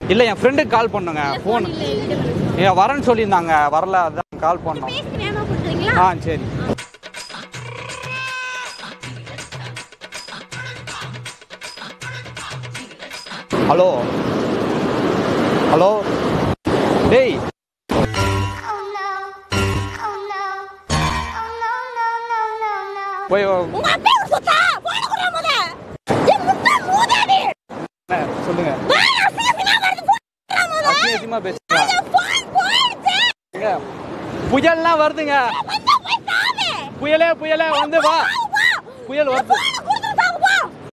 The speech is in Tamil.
இல்லை என் ஃப்ரெண்டுக்கு கால் பண்ணுங்க ஃபோன் இல்ல என்கிட்ட பண்ணுங்க. ஏன் வரேன்னு சொல்லியிருந்தாங்க வரல அதான் கால் பண்ணோம் பேசி வேகமா கொடுக்குறீங்களா ஆ சரி ஹலோ ஹலோ டேய் போய் உங்க அப்பா சுத்தா போன குடுற முத என் முட்டை மூதாடி என்ன, சொல்லுங்க வாய் அசிங்கமா வருது போன முத அசிங்கமா பேசுங்க போன் போயிடுச்சு ஏங்க, புயல்லாம் வருதுங்க வந்து போய் தாவே புயலே புயலே வந்து வா புயல் வருது